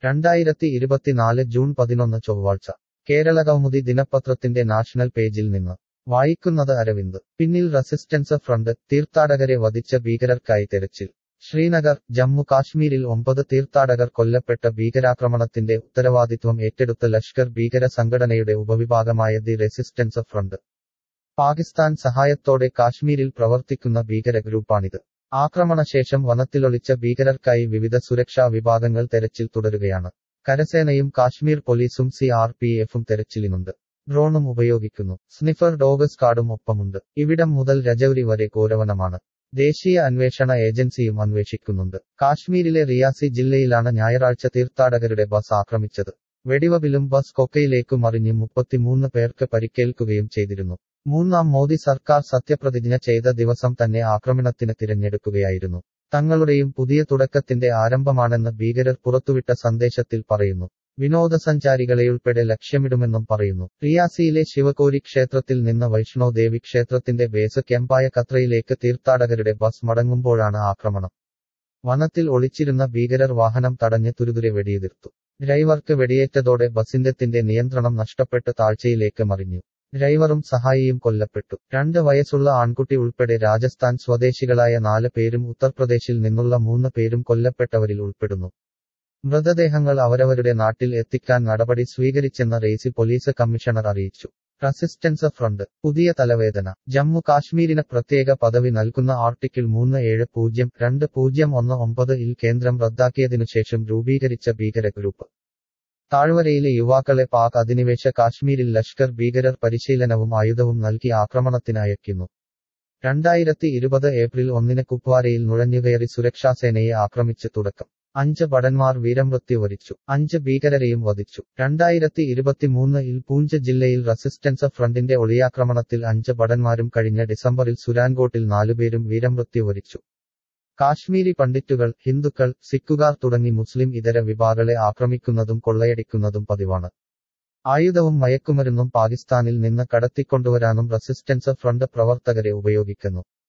രണ്ടായിരത്തി ഇരുപത്തിനാല് ജൂൺ പതിനൊന്ന് ചൊവ്വാഴ്ച കേരള കൗമുദി ദിനപത്രത്തിന്റെ നാഷണൽ പേജിൽ നിന്ന് വായിക്കുന്നത് അരവിന്ദ് പിന്നിൽ റെസിസ്റ്റൻസ് ഫ്രണ്ട് തീർത്ഥാടകരെ വധിച്ച ഭീകരർക്കായി തെരച്ചിൽ ശ്രീനഗർ ജമ്മു കാശ്മീരിൽ ഒമ്പത് തീർത്ഥാടകർ കൊല്ലപ്പെട്ട ഭീകരാക്രമണത്തിന്റെ ഉത്തരവാദിത്വം ഏറ്റെടുത്ത ലഷ്കർ ഭീകര സംഘടനയുടെ ഉപവിഭാഗമായ ദി റെസിസ്റ്റൻസ് ഫ്രണ്ട് പാകിസ്ഥാൻ സഹായത്തോടെ കാശ്മീരിൽ പ്രവർത്തിക്കുന്ന ഭീകര ഗ്രൂപ്പാണിത് ആക്രമണശേഷം വനത്തിലൊളിച്ച ഭീകരർക്കായി വിവിധ സുരക്ഷാ വിഭാഗങ്ങൾ തെരച്ചിൽ തുടരുകയാണ് കരസേനയും കാശ്മീർ പോലീസും സി ആർ പി എഫും തെരച്ചിലിനുണ്ട് ഡ്രോണും ഉപയോഗിക്കുന്നു സ്നിഫർ ഡോഗ് സ്കാഡും ഒപ്പമുണ്ട് ഇവിടം മുതൽ രജൌരി വരെ കോരവനമാണ് ദേശീയ അന്വേഷണ ഏജൻസിയും അന്വേഷിക്കുന്നുണ്ട് കാശ്മീരിലെ റിയാസി ജില്ലയിലാണ് ഞായറാഴ്ച തീർത്ഥാടകരുടെ ബസ് ആക്രമിച്ചത് വെടിവപിലും ബസ് കൊക്കയിലേക്ക് മറിഞ്ഞ് മുപ്പത്തിമൂന്ന് പേർക്ക് പരിക്കേൽക്കുകയും ചെയ്തിരുന്നു മൂന്നാം മോദി സർക്കാർ സത്യപ്രതിജ്ഞ ചെയ്ത ദിവസം തന്നെ ആക്രമണത്തിന് തിരഞ്ഞെടുക്കുകയായിരുന്നു തങ്ങളുടെയും പുതിയ തുടക്കത്തിന്റെ ആരംഭമാണെന്ന് ഭീകരർ പുറത്തുവിട്ട സന്ദേശത്തിൽ പറയുന്നു വിനോദസഞ്ചാരികളെയുൾപ്പെടെ ലക്ഷ്യമിടുമെന്നും പറയുന്നു റിയാസിയിലെ ശിവകോരി ക്ഷേത്രത്തിൽ നിന്ന് വൈഷ്ണോ ദേവി ക്ഷേത്രത്തിന്റെ ബേസ് ക്യാമ്പായ കത്രയിലേക്ക് തീർത്ഥാടകരുടെ ബസ് മടങ്ങുമ്പോഴാണ് ആക്രമണം വനത്തിൽ ഒളിച്ചിരുന്ന ഭീകരർ വാഹനം തടഞ്ഞ് തുരുതുരെ വെടിയുതിർത്തു ഡ്രൈവർക്ക് വെടിയേറ്റതോടെ ബസിന്റെ നിയന്ത്രണം നഷ്ടപ്പെട്ട് താഴ്ചയിലേക്ക് മറിഞ്ഞു ഡ്രൈവറും സഹായിയും കൊല്ലപ്പെട്ടു രണ്ട് വയസ്സുള്ള ആൺകുട്ടി ഉൾപ്പെടെ രാജസ്ഥാൻ സ്വദേശികളായ നാല് പേരും ഉത്തർപ്രദേശിൽ നിന്നുള്ള മൂന്ന് പേരും കൊല്ലപ്പെട്ടവരിൽ ഉൾപ്പെടുന്നു മൃതദേഹങ്ങൾ അവരവരുടെ നാട്ടിൽ എത്തിക്കാൻ നടപടി സ്വീകരിച്ചെന്ന് റേസി പോലീസ് കമ്മീഷണർ അറിയിച്ചു റെസിസ്റ്റൻസ് ഫ്രണ്ട് പുതിയ തലവേദന ജമ്മു കാശ്മീരിന് പ്രത്യേക പദവി നൽകുന്ന ആർട്ടിക്കിൾ മൂന്ന് ഏഴ് പൂജ്യം രണ്ട് പൂജ്യം ഒന്ന് ഒമ്പത് ഇൽ കേന്ദ്രം റദ്ദാക്കിയതിനുശേഷം രൂപീകരിച്ച ഭീകര ഗ്രൂപ്പ് താഴ്വരയിലെ യുവാക്കളെ പാക് അധിനിവേശ കാശ്മീരിൽ ലഷ്കർ ഭീകരർ പരിശീലനവും ആയുധവും നൽകി ആക്രമണത്തിന് അയക്കുന്നു രണ്ടായിരത്തി ഇരുപത് ഏപ്രിൽ ഒന്നിന് കുപ്വാരയിൽ നുഴഞ്ഞുകയറി സുരക്ഷാസേനയെ ആക്രമിച്ച് തുടക്കം അഞ്ച് ഭടന്മാർ വീരമൃത്യു വരിച്ചു അഞ്ച് ഭീകരരെയും വധിച്ചു രണ്ടായിരത്തി ഇരുപത്തിമൂന്ന് ഇൽ പൂഞ്ച് ജില്ലയിൽ റെസിസ്റ്റൻസ് ഫ്രണ്ടിന്റെ ഒളിയാക്രമണത്തിൽ അഞ്ച് ഭടന്മാരും കഴിഞ്ഞ ഡിസംബറിൽ സുരാൻകോട്ടിൽ നാലുപേരും വീരമൃത്യു വരിച്ചു കാശ്മീരി പണ്ഡിറ്റുകൾ ഹിന്ദുക്കൾ സിഖുകാർ തുടങ്ങി മുസ്ലിം ഇതര വിഭാഗങ്ങളെ ആക്രമിക്കുന്നതും കൊള്ളയടിക്കുന്നതും പതിവാണ് ആയുധവും മയക്കുമരുന്നും പാകിസ്ഥാനിൽ നിന്ന് കടത്തിക്കൊണ്ടുവരാനും റെസിസ്റ്റൻസ് ഫ്രണ്ട് പ്രവർത്തകരെ ഉപയോഗിക്കുന്നു